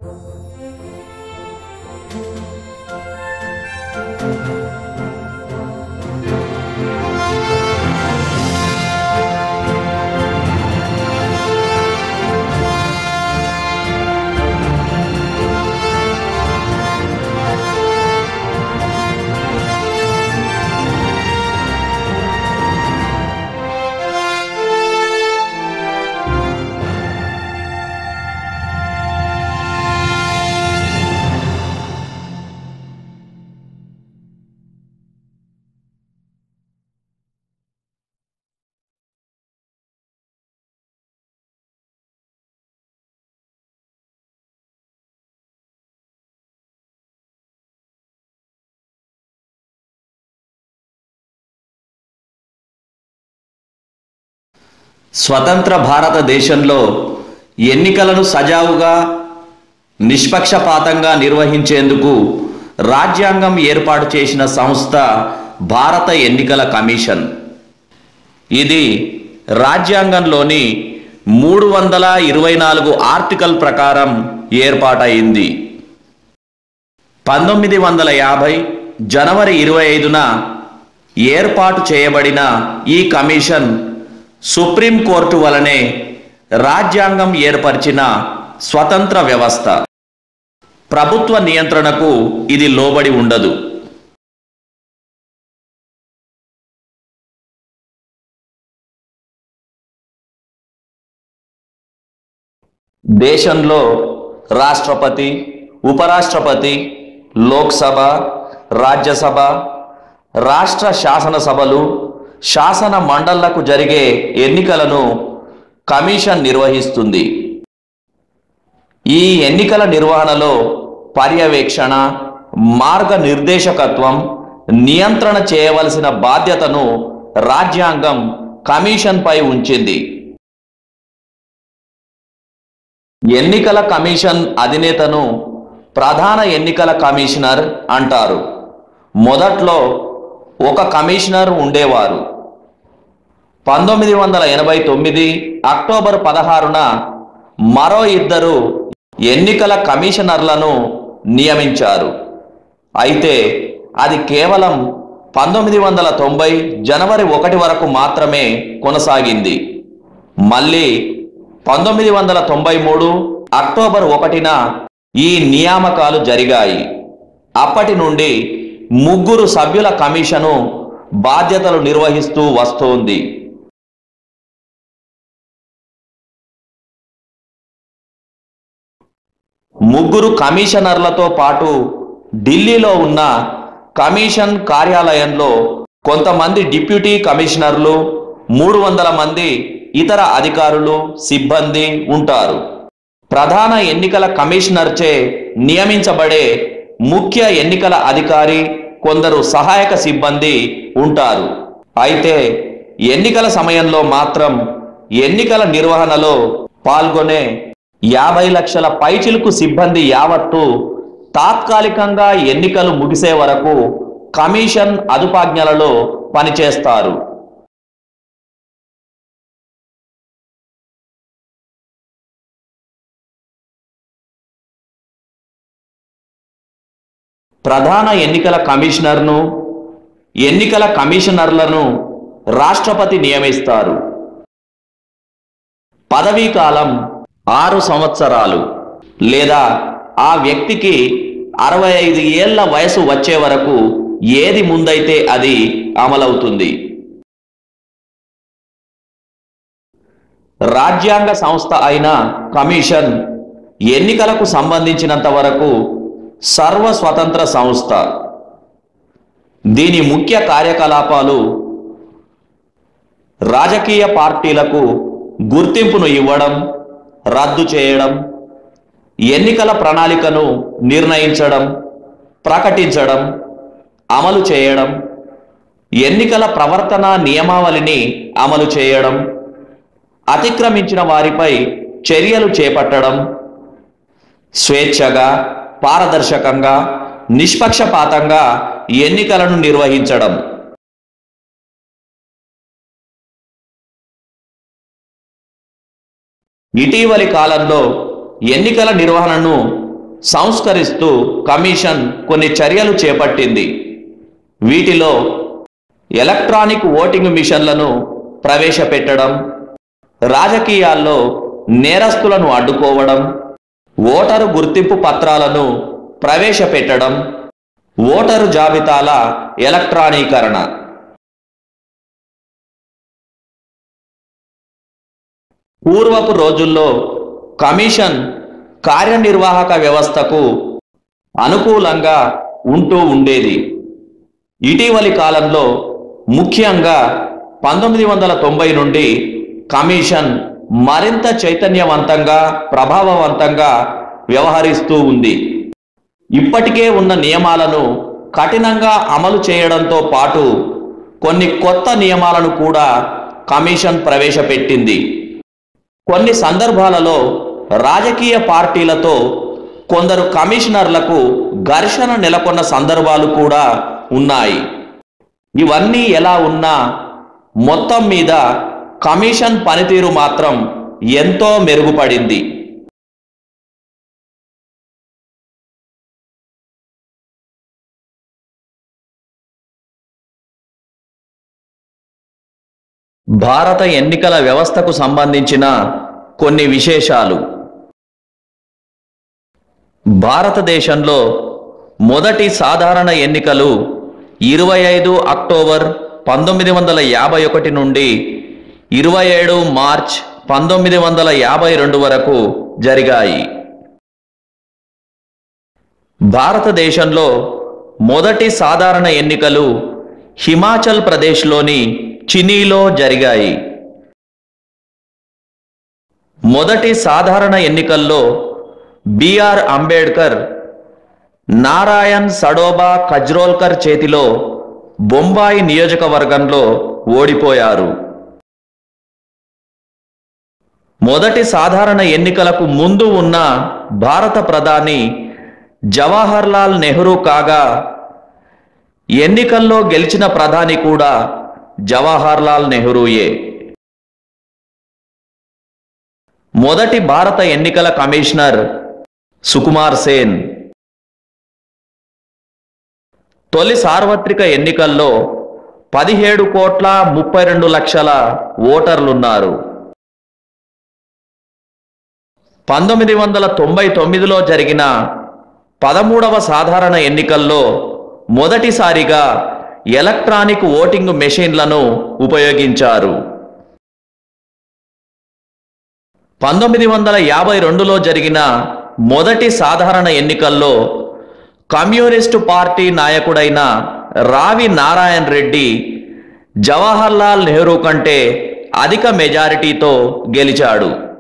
స్వతంత్ర భారతదేశంలో ఎన్నికలను సజావుగా నిష్పక్షపాతంగా నిర్వహించేందుకు రాజ్యాంగం ఏర్పాటు చేసిన సంస్థ భారత ఎన్నికల కమిషన్ ఇది రాజ్యాంగంలోని మూడు వందల ఇరవై నాలుగు ఆర్టికల్ ప్రకారం ఏర్పాటైంది పంతొమ్మిది వందల యాభై జనవరి ఇరవై ఐదున ఏర్పాటు చేయబడిన ఈ కమిషన్ సుప్రీంకోర్టు వలనే రాజ్యాంగం ఏర్పరిచిన స్వతంత్ర వ్యవస్థ ప్రభుత్వ నియంత్రణకు ఇది లోబడి ఉండదు దేశంలో రాష్ట్రపతి ఉపరాష్ట్రపతి లోక్సభ రాజ్యసభ రాష్ట్ర శాసనసభలు శాసన మండళ్లకు జరిగే ఎన్నికలను కమిషన్ నిర్వహిస్తుంది ఈ ఎన్నికల నిర్వహణలో పర్యవేక్షణ మార్గనిర్దేశకత్వం నియంత్రణ చేయవలసిన బాధ్యతను రాజ్యాంగం కమిషన్పై ఉంచింది ఎన్నికల కమిషన్ అధినేతను ప్రధాన ఎన్నికల కమిషనర్ అంటారు మొదట్లో ఒక కమిషనర్ ఉండేవారు పంతొమ్మిది వందల ఎనభై తొమ్మిది అక్టోబర్ పదహారున మరో ఇద్దరు ఎన్నికల కమిషనర్లను నియమించారు అయితే అది కేవలం పంతొమ్మిది వందల తొంభై జనవరి ఒకటి వరకు మాత్రమే కొనసాగింది మళ్ళీ పంతొమ్మిది వందల తొంభై మూడు అక్టోబర్ ఒకటిన ఈ నియామకాలు జరిగాయి అప్పటి నుండి ముగ్గురు సభ్యుల కమిషను బాధ్యతలు నిర్వహిస్తూ వస్తోంది ముగ్గురు కమిషనర్లతో పాటు ఢిల్లీలో ఉన్న కమిషన్ కార్యాలయంలో కొంతమంది డిప్యూటీ కమిషనర్లు మూడు వందల మంది ఇతర అధికారులు సిబ్బంది ఉంటారు ప్రధాన ఎన్నికల కమిషనర్చే నియమించబడే ముఖ్య ఎన్నికల అధికారి కొందరు సహాయక సిబ్బంది ఉంటారు అయితే ఎన్నికల సమయంలో మాత్రం ఎన్నికల నిర్వహణలో పాల్గొనే యాభై లక్షల పైచిలుకు సిబ్బంది యావత్తు తాత్కాలికంగా ఎన్నికలు ముగిసే వరకు కమిషన్ అదుపాజ్ఞలలో పనిచేస్తారు ప్రధాన ఎన్నికల కమిషనర్ను ఎన్నికల కమిషనర్లను రాష్ట్రపతి నియమిస్తారు పదవీ కాలం ఆరు సంవత్సరాలు లేదా ఆ వ్యక్తికి అరవై ఐదు ఏళ్ల వయసు వచ్చే వరకు ఏది ముందైతే అది అమలవుతుంది రాజ్యాంగ సంస్థ అయిన కమిషన్ ఎన్నికలకు సంబంధించినంత వరకు సర్వ స్వతంత్ర సంస్థ దీని ముఖ్య కార్యకలాపాలు రాజకీయ పార్టీలకు గుర్తింపును ఇవ్వడం రద్దు చేయడం ఎన్నికల ప్రణాళికను నిర్ణయించడం ప్రకటించడం అమలు చేయడం ఎన్నికల ప్రవర్తన నియమావళిని అమలు చేయడం అతిక్రమించిన వారిపై చర్యలు చేపట్టడం స్వేచ్ఛగా పారదర్శకంగా నిష్పక్షపాతంగా ఎన్నికలను నిర్వహించడం ఇటీవలి కాలంలో ఎన్నికల నిర్వహణను సంస్కరిస్తూ కమిషన్ కొన్ని చర్యలు చేపట్టింది వీటిలో ఎలక్ట్రానిక్ ఓటింగ్ మిషన్లను ప్రవేశపెట్టడం రాజకీయాల్లో నేరస్తులను అడ్డుకోవడం ఓటరు గుర్తింపు పత్రాలను ప్రవేశపెట్టడం ఓటరు జాబితాల ఎలక్ట్రానీకరణ పూర్వపు రోజుల్లో కమిషన్ కార్యనిర్వాహక వ్యవస్థకు అనుకూలంగా ఉంటూ ఉండేది ఇటీవలి కాలంలో ముఖ్యంగా పంతొమ్మిది వందల తొంభై నుండి కమిషన్ మరింత చైతన్యవంతంగా ప్రభావవంతంగా వ్యవహరిస్తూ ఉంది ఇప్పటికే ఉన్న నియమాలను కఠినంగా అమలు చేయడంతో పాటు కొన్ని కొత్త నియమాలను కూడా కమిషన్ ప్రవేశపెట్టింది కొన్ని సందర్భాలలో రాజకీయ పార్టీలతో కొందరు కమిషనర్లకు ఘర్షణ నెలకొన్న సందర్భాలు కూడా ఉన్నాయి ఇవన్నీ ఎలా ఉన్నా మొత్తం మీద కమిషన్ పనితీరు మాత్రం ఎంతో మెరుగుపడింది భారత ఎన్నికల వ్యవస్థకు సంబంధించిన కొన్ని విశేషాలు భారతదేశంలో మొదటి సాధారణ ఎన్నికలు ఇరవై ఐదు అక్టోబర్ పంతొమ్మిది వందల యాభై ఒకటి నుండి ఇరవై ఏడు మార్చ్ పంతొమ్మిది వందల యాభై రెండు వరకు జరిగాయి భారతదేశంలో మొదటి సాధారణ ఎన్నికలు హిమాచల్ ప్రదేశ్లోని చినీలో జరిగాయి మొదటి సాధారణ ఎన్నికల్లో బిఆర్ అంబేడ్కర్ నారాయణ్ సడోబా కజ్రోల్కర్ చేతిలో బొంబాయి నియోజకవర్గంలో ఓడిపోయారు మొదటి సాధారణ ఎన్నికలకు ముందు ఉన్న భారత ప్రధాని జవహర్లాల్ నెహ్రూ కాగా ఎన్నికల్లో గెలిచిన ప్రధాని కూడా జవహర్లాల్ నెహ్రూయే మొదటి భారత ఎన్నికల కమిషనర్ సుకుమార్ సేన్ తొలి సార్వత్రిక ఎన్నికల్లో పదిహేడు కోట్ల ముప్పై రెండు లక్షల ఓటర్లున్నారు పంతొమ్మిది వందల తొంభై తొమ్మిదిలో జరిగిన పదమూడవ సాధారణ ఎన్నికల్లో మొదటిసారిగా ఎలక్ట్రానిక్ ఓటింగ్ మెషిన్లను ఉపయోగించారు పంతొమ్మిది వందల యాభై రెండులో జరిగిన మొదటి సాధారణ ఎన్నికల్లో కమ్యూనిస్టు పార్టీ నాయకుడైన రావి నారాయణ రెడ్డి జవహర్లాల్ నెహ్రూ కంటే అధిక మెజారిటీతో గెలిచాడు